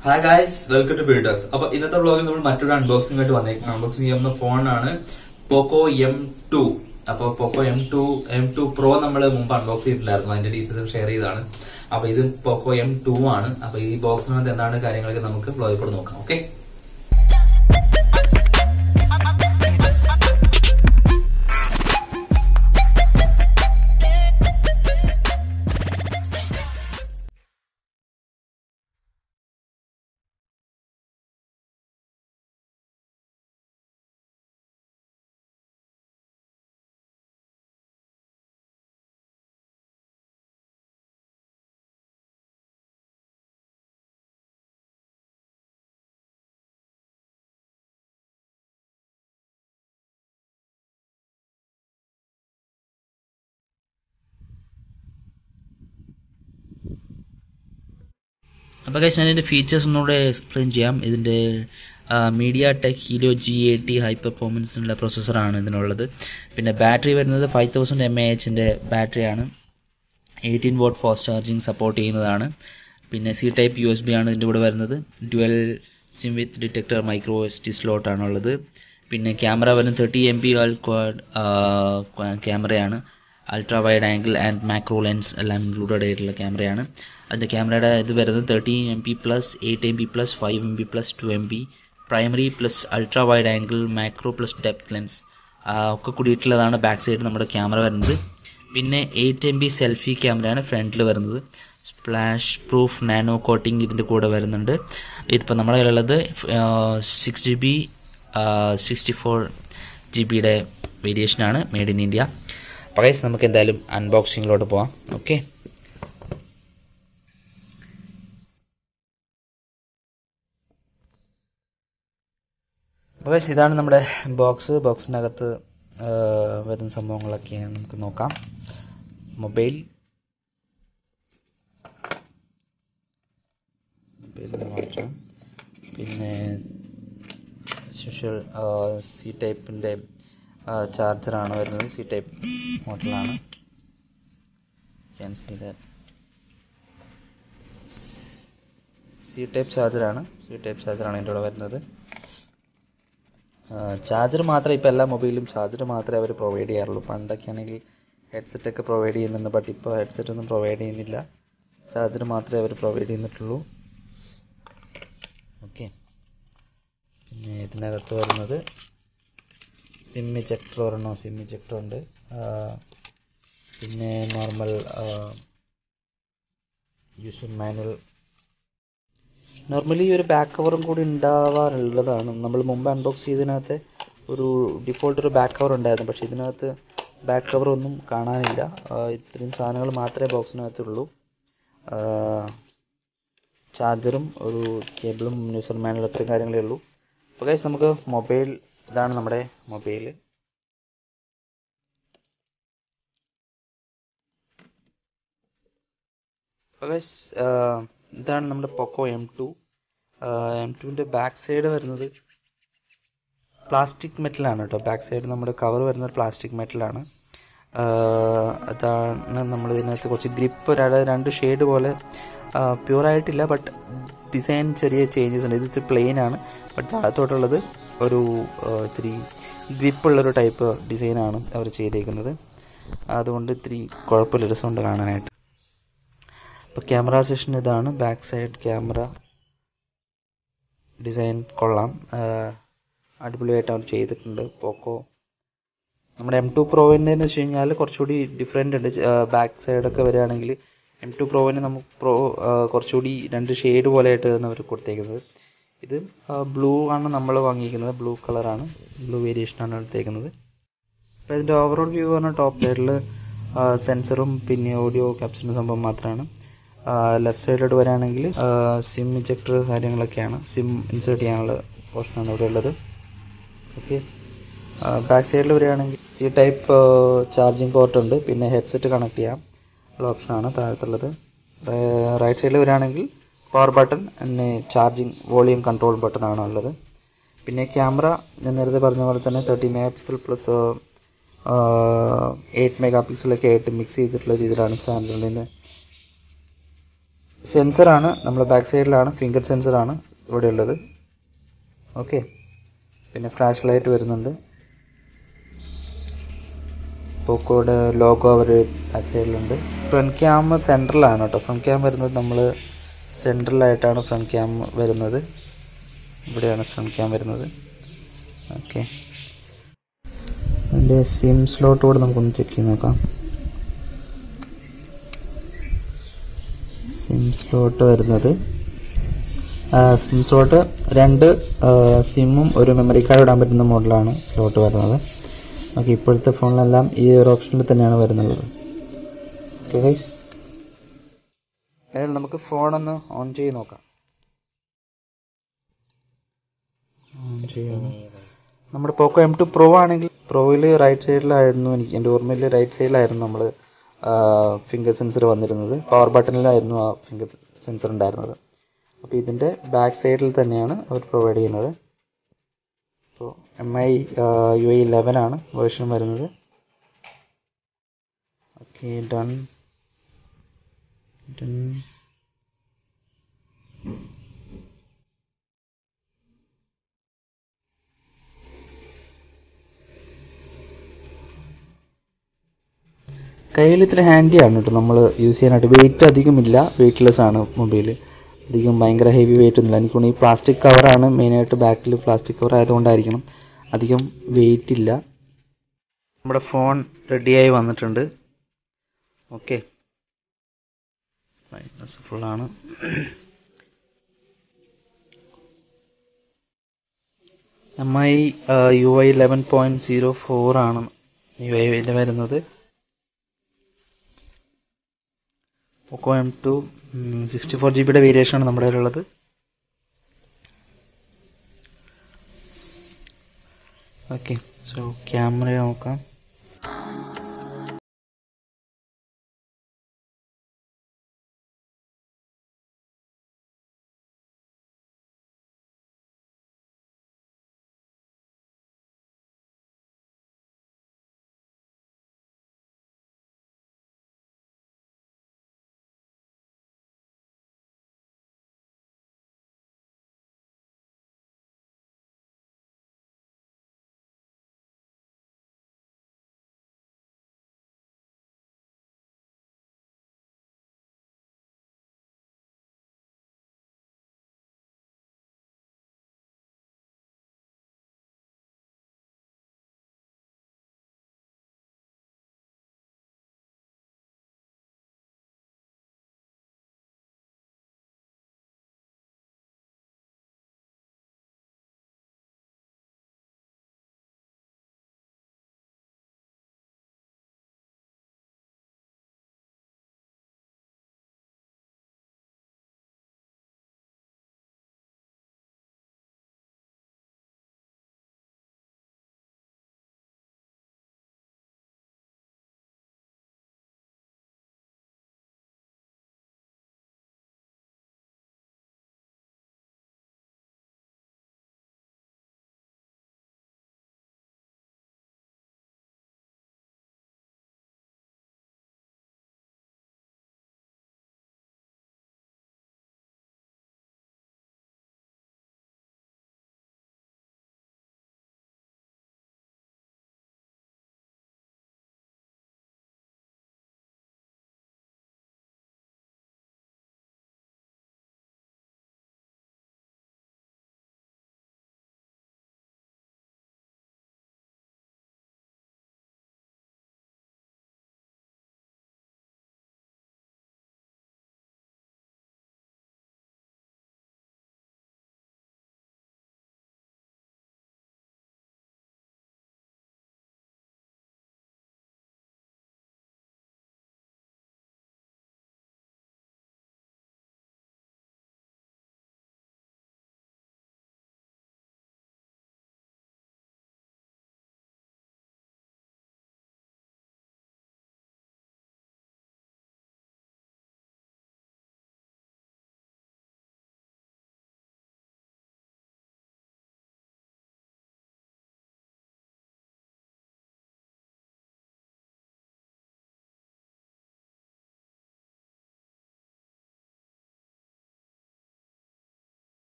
hi guys welcome to builders അപ്പൊ ഇന്നത്തെ വ്ളോഗിൽ നമ്മൾ മറ്റൊരു അൺബോക്സിംഗ് ആയിട്ട് വന്നേക്കുന്നത് അൺബോക്സിംഗ് ചെയ്യുന്ന ഫോണാണ് പോക്കോ എം ടു അപ്പൊ Poco M two M two pro നമ്മൾ മുമ്പ് അൺബോക്സ് ചെയ്തിട്ടില്ലായിരുന്നു അതിന്റെ ഡീറ്റെയിൽസ് ഷെയർ ചെയ്തതാണ് അപ്പൊ ഇത് പോക്കോ എം ടു ആണ് അപ്പൊ ഈ ബോക്സിനകത്ത് എന്താണ് കാര്യങ്ങളൊക്കെ നമുക്ക് വ്ളോഗിൽ കൂടെ നോക്കാം ഓക്കെ അപ്പോൾ കഴിച്ച് ഞാൻ ഇതിൻ്റെ ഫീച്ചേഴ്സ് ഒന്നുകൂടെ എക്സ്പ്ലെയിൻ ചെയ്യാം ഇതിൻ്റെ MediaTek Helio G eighty high പെർഫോമൻസിനുള്ള പ്രോസസ്സറാണ് ഇതിനുള്ളത് പിന്നെ ബാറ്ററി വരുന്നത് ഫൈവ് തൗസൻഡ് എം എ എച്ചിൻ്റെ ബാറ്ററിയാണ് eighteen watt fast charging support ചെയ്യുന്നതാണ് പിന്നെ C type U S B ആണ് ഇതിൻ്റെ കൂടെ വരുന്നത് dual SIM with detector micro S D സ്ലോട്ടാണുള്ളത് പിന്നെ ക്യാമറ വരുന്നത് thirty M P all quad ക്യാമറയാണ് ultra wide angle and macro lens എല്ലാം ഇൻക്ലൂഡഡ് ആയിട്ടുള്ള ക്യാമറയാണ് അതിൻ്റെ ക്യാമറയുടെ ഇത് വരുന്നത് thirty M P plus eight M P plus five M P plus two M P primary plus ultra wide angle macro plus depth lens ഒക്കെ കൂടിയിട്ടുള്ളതാണ് back side നമ്മുടെ ക്യാമറ വരുന്നത് പിന്നെ എയ്റ്റ് എം ബി സെൽഫി ക്യാമറയാണ് ഫ്രണ്ടിൽ വരുന്നത് splash proof nano coating ഇതിൻ്റെ കൂടെ വരുന്നുണ്ട് ഇതിപ്പോൾ നമ്മുടെ കയ്യിലുള്ളത് six G B sixty four G ബിയുടെ വേരിയേഷനാണ് മെയ്ഡ് ഇൻ ഇന്ത്യ പകൈസ് നമുക്ക് എന്തായാലും അൺബോക്സിങ്ങിലോട്ട് പോവാം ഓക്കെ പകൈസ് ഇതാണ് നമ്മുടെ ബോക്സ് ബോക്സിനകത്ത് വരുന്ന സംഭവങ്ങളൊക്കെയാണ് നമുക്ക് നോക്കാം മൊബൈൽ മൊബൈൽ മാറ്റാം പിന്നെ സ്പെഷ്യൽ സി ടൈപ്പിൻ്റെ ചാർജറാണ് വരുന്നത് സി ടൈപ്പ് മോഡലാണ് can see that C type ചാർജറാണ് സി ടൈപ്പ് ചാർജറാണ് ഇതിൻ്റെ കൂടെ വരുന്നത് ചാർജർ മാത്രമേ ഇപ്പോൾ എല്ലാ മൊബൈലും ചാർജർ മാത്രമേ അവർ പ്രൊവൈഡ് ചെയ്യാറുള്ളൂ പണ്ടൊക്കെ ആണെങ്കിൽ ഹെഡ്സെറ്റ് ഒക്കെ പ്രൊവൈഡ് ചെയ്യുന്നുണ്ട് ബട്ട് ഇപ്പോൾ ഹെഡ്സെറ്റ് ഒന്നും പ്രൊവൈഡ് ചെയ്യുന്നില്ല ചാർജർ മാത്രമേ അവർ പ്രൊവൈഡ് ചെയ്യുന്നിട്ടുള്ളൂ ഓക്കെ പിന്നെ ഇതിനകത്ത് വരുന്നത് സിം ഇജക്ടർ ഒരെണ്ണോ സിം ഇജക്ടർ ഉണ്ട് പിന്നെ നോർമൽ യൂസർ മാനുവൽ നോർമലി ഒരു ബാക്ക് കവറും കൂടി ഉണ്ടാവാറുള്ളതാണ് നമ്മൾ മുമ്പ് അൺബോക്സ് ചെയ്തതിനകത്ത് ഒരു ഡിഫോൾട്ട് ഒരു ബാക്ക് കവർ ഉണ്ടായിരുന്നു പക്ഷേ ഇതിനകത്ത് ബാക്ക് കവർ ഒന്നും കാണാനില്ല ഇത്രയും സാധനങ്ങൾ മാത്രമേ ബോക്സിനകത്തുള്ളൂ ചാർജറും ഒരു കേബിളും യൂസർ മാനുവൽ അത്രയും കാര്യങ്ങളേ ഉള്ളൂ അപ്പോൾ ഗൈസ് നമുക്ക് മൊബൈൽ ഇതാണ് നമ്മുടെ മൊബൈൽ അപ്പോൾ ഗൈസ് ഇതാണ് നമ്മുടെ പൊക്കോ എം ടു എം ടുവിൻ്റെ ബാക്ക് സൈഡ് വരുന്നത് പ്ലാസ്റ്റിക് മെറ്റലാണ് കേട്ടോ ബാക്ക് സൈഡ് നമ്മുടെ കവർ വരുന്നത് പ്ലാസ്റ്റിക് മെറ്റലാണ് അതാണ് നമ്മൾ ഇതിനകത്ത് കുറച്ച് ഗ്രിപ്പ് രണ്ട് ഷെയ്ഡ് പോലെ പ്യൂർ ആയിട്ടില്ല ബട്ട് ഡിസൈൻ ചെറിയ ചേഞ്ചസ് ഉണ്ട് ഇത് ഇത്തിരി പ്ലെയിൻ ആണ് ബട്ട് താഴത്തോട്ടുള്ളത് ഒരു ഇത്തിരി ഗ്രിപ്പുള്ളൊരു ടൈപ്പ് ഡിസൈനാണ് അവർ ചെയ്തേക്കുന്നത് അതുകൊണ്ട് ഇത്തിരി കുഴപ്പമില്ല രസമുണ്ട് കാണാനായിട്ട് അപ്പോൾ ക്യാമറ സെഷൻ ഇതാണ് ബാക്ക് സൈഡ് ക്യാമറ ഡിസൈൻ കൊള്ളാം അടിപൊളിയായിട്ട് അവർ ചെയ്തിട്ടുണ്ട് പോക്കോ നമ്മുടെ എം ടു പ്രോവിൻ്റെ എന്ന് വെച്ച് കഴിഞ്ഞാൽ കുറച്ചുകൂടി ഡിഫറെൻ്റ് ഉണ്ട് ബാക്ക് സൈഡൊക്കെ വരികയാണെങ്കിൽ എം ടു പ്രോവിന് നമുക്ക് പ്രോ കുറച്ചുകൂടി രണ്ട് ഷെയ്ഡ് പോലെയായിട്ട് തന്നെ അവർ കൊടുത്തേക്കുന്നത് ഇത് ബ്ലൂ ആണ് നമ്മൾ വാങ്ങിയിരിക്കുന്നത് ബ്ലൂ കളറാണ് ബ്ലൂ വേരിയേഷനാണ് എടുത്തേക്കുന്നത് അപ്പോൾ ഇതിൻ്റെ ഓവറോൾ വ്യൂ പറഞ്ഞാൽ ടോപ്പ് സൈഡിൽ സെൻസറും പിന്നെ ഓഡിയോ ക്യാപ്സിൻ്റെ സംഭവം മാത്രമാണ് ലെഫ്റ്റ് സൈഡിലോട്ട് വരികയാണെങ്കിൽ സിം ഇജക്ടർ കാര്യങ്ങളൊക്കെയാണ് സിം ഇൻസേർട്ട് ചെയ്യാനുള്ള പോർഷനാണ് ഇവിടെ ഉള്ളത് ഓക്കെ ബാക്ക് സൈഡിൽ വരികയാണെങ്കിൽ സി ടൈപ്പ് ചാർജിങ് പോർട്ട് ഉണ്ട് പിന്നെ ഹെഡ്സെറ്റ് കണക്ട് ചെയ്യാം ഉള്ള ഓപ്ഷനാണ് താഴത്തുള്ളത് റൈറ്റ് സൈഡിൽ വരികയാണെങ്കിൽ പവർ ബട്ടൺ പിന്നെ ചാർജിങ് വോളിയം കൺട്രോൾ ബട്ടൺ ആണ് ഉള്ളത് പിന്നെ ക്യാമറ ഞാൻ നേരത്തെ പറഞ്ഞ പോലെ തന്നെ thirty megapixel plus eight മെഗാ പിക്സലൊക്കെ ആയിട്ട് മിക്സ് ചെയ്തിട്ടുള്ള രീതിയിലാണ് സാംസങ്ങിൻ്റെ സെൻസറാണ് നമ്മൾ ബാക്ക് സൈഡിലാണ് ഫിംഗർ സെൻസറാണ് ഇവിടെ ഉള്ളത് ഓക്കെ പിന്നെ ഫ്ലാഷ് ലൈറ്റ് വരുന്നുണ്ട് പോക്കോയുടെ ലോഗോ അവർ ബാക്ക് സൈഡിലുണ്ട് ഫ്രണ്ട് ക്യാം സെൻട്രലാണ് കേട്ടോ ഫ്രണ്ട് ക്യാം വരുന്നത് നമ്മൾ സെൻട്രലായിട്ടാണ് ഫ്രണ്ട് ക്യാം വരുന്നത് ഇവിടെയാണ് ഫ്രണ്ട് ക്യാം വരുന്നത് ഓക്കെ അതിൻ്റെ സിം സ്ലോട്ട് കൂടെ നമുക്കൊന്ന് ചെക്ക് ചെയ്ത് നോക്കാം സിം സ്ലോട്ട് വരുന്നത് സിം സ്ലോട്ട് രണ്ട് സിമ്മും ഒരു മെമ്മറി കാർഡ് ഇടാൻ പറ്റുന്ന മോഡലാണ് സ്ലോട്ട് വരുന്നത് ഓക്കെ ഇപ്പോഴത്തെ ഫോണിലെല്ലാം ഈ ഒരു ഓപ്ഷനിൽ തന്നെയാണ് വരുന്നത് ഓക്കെ ഗൈസ് ഏതായാലും നമുക്ക് ഫോണൊന്ന് ഓൺ ചെയ്ത് നോക്കാം ഓൺ ചെയ്യാം നമ്മുടെ പോക്കോ എം ടു പ്രോ ആണെങ്കിൽ പ്രോയിൽ റൈറ്റ് സൈഡിലായിരുന്നു എനിക്ക് എൻ്റെ ഓർമ്മയിൽ റൈറ്റ് സൈഡിലായിരുന്നു നമ്മൾ ഫിംഗർ സെൻസർ വന്നിരുന്നത് പവർ ബട്ടണിലായിരുന്നു ആ ഫിംഗർ സെൻസർ ഉണ്ടായിരുന്നത് അപ്പോൾ ഇതിൻ്റെ ബാക്ക് സൈഡിൽ തന്നെയാണ് അവർ പ്രൊവൈഡ് ചെയ്യുന്നത് അപ്പോൾ M I U I eleven ആണ് വേർഷൻ വരുന്നത് ഓക്കെ ഡൺ ഡൺ കയ്യിൽ ഇത്ര ഹാൻഡി ആണ് കേട്ടോ നമ്മൾ യൂസ് ചെയ്യാനായിട്ട് വെയിറ്റ് അധികമില്ല വെയിറ്റ്ലെസ് ആണ് മൊബൈൽ അധികം ഭയങ്കര ഹെവി വെയിറ്റ് ഒന്നുമില്ല എനിക്ക് തോന്നുന്നു ഈ പ്ലാസ്റ്റിക് കവറാണ് മെയിനായിട്ട് ബാക്കിൽ പ്ലാസ്റ്റിക് കവർ ആയതുകൊണ്ടായിരിക്കണം അധികം വെയിറ്റ് ഇല്ല നമ്മുടെ ഫോൺ റെഡിയായി വന്നിട്ടുണ്ട് ഓക്കെ ബ്രൈറ്റ്നസ് ഫുള്ളാണ് M I U I eleven point zero four ആണ് യു ഐയിൽ വരുന്നത് Poco M two sixty four G ബിയുടെ വേരിയേഷൻ ആണ് നമ്മുടെ കയ്യിലുള്ളത് ഓക്കെ സോ ക്യാമറ നോക്കാം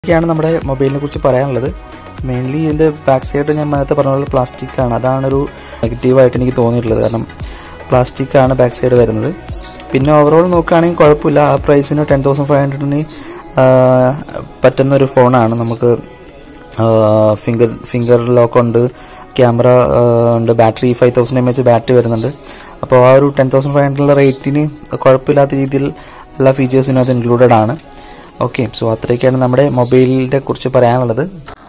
ഇതൊക്കെയാണ് നമ്മുടെ മൊബൈലിനെ കുറിച്ച് പറയാനുള്ളത് മെയിൻലി ഇതിൻ്റെ ബാക്ക് സൈഡ് ഞാൻ നേരത്തെ പറഞ്ഞ പോലെ പ്ലാസ്റ്റിക് ആണ് അതാണൊരു നെഗറ്റീവായിട്ട് എനിക്ക് തോന്നിയിട്ടുള്ളത് കാരണം പ്ലാസ്റ്റിക് ആണ് ബാക്ക് സൈഡ് വരുന്നത് പിന്നെ ഓവറോൾ നോക്കുകയാണെങ്കിൽ കുഴപ്പമില്ല ആ പ്രൈസിന് ടെൻ തൗസൻഡ് ഫൈവ് ഹൺഡ്രഡിന് പറ്റുന്ന ഒരു ഫോണാണ് നമുക്ക് ഫിംഗർ ഫിംഗർ ലോക്ക് ഉണ്ട് ക്യാമറ ഉണ്ട് battery five thousand M H battery വരുന്നുണ്ട് അപ്പോൾ ആ ഒരു ടെൻ തൗസൻഡ് ഫൈവ് ഹൺഡ്രഡിലെ റേറ്റിന് കുഴപ്പമില്ലാത്ത രീതിയിൽ എല്ലാ ഫീച്ചേഴ്സിനും അത് ഇൻക്ലൂഡഡ് ആണ് ഓക്കെ സോ അത്രയൊക്കെയാണ് നമ്മുടെ മൊബൈലിനെ കുറിച്ച് പറയാനുള്ളത്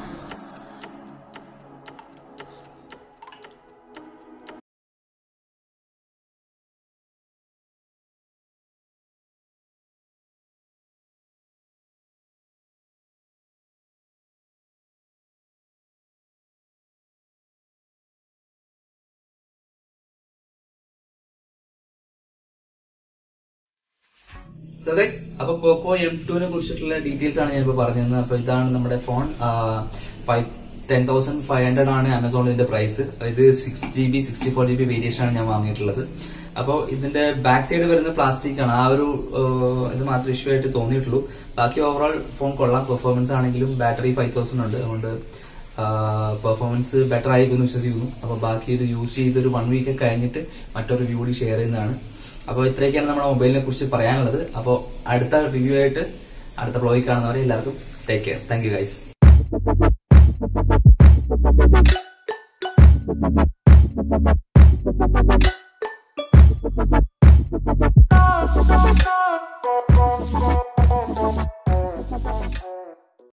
So guys, അപ്പൊ പോക്കോ എം ടുവിനെ കുറിച്ചിട്ടുള്ള ഡീറ്റെയിൽസ് ആണ് ഞാനിപ്പോ പറഞ്ഞത് അപ്പൊ ഇതാണ് നമ്മുടെ phone five ten thousand five hundred ആണ് ആമസോണിൽ ഇതിന്റെ പ്രൈസ് ഇത് six G B sixty four G B variation ആണ് ഞാൻ വാങ്ങിയിട്ടുള്ളത് അപ്പോൾ ഇതിന്റെ ബാക്ക് സൈഡ് വരുന്ന പ്ലാസ്റ്റിക് ആണ് ആ ഒരു ആ, ഇത് മാത്രമേ ഇഷ്യൂ ആയിട്ട് തോന്നിയിട്ടുള്ളൂ ബാക്കി ഓവറോൾ ഫോൺ കൊള്ളാം പെർഫോമൻസ് ആണെങ്കിലും ബാറ്ററി ഫൈവ് തൗസൻഡ് ഉണ്ട് അതുകൊണ്ട് പെർഫോമൻസ് ബെറ്റർ ആയിരിക്കും വിശ്വസിക്കുന്നു അപ്പൊ ബാക്കി ഇത് യൂസ് ചെയ്തൊരു വൺ വീക്ക് കഴിഞ്ഞിട്ട് മറ്റൊരു റിവ്യൂ കൂടി ഷെയർ ചെയ്യുന്നതാണ് അപ്പോൾ ഇത്രയൊക്കെയാണ് നമ്മുടെ മൊബൈലിനെ കുറിച്ച് പറയാനുള്ളത് അപ്പോൾ അടുത്ത റിവ്യൂ ആയിട്ട് അടുത്ത ബ്ലോഗിൽ കാണുന്നവരെ എല്ലാവർക്കും take care thank you guys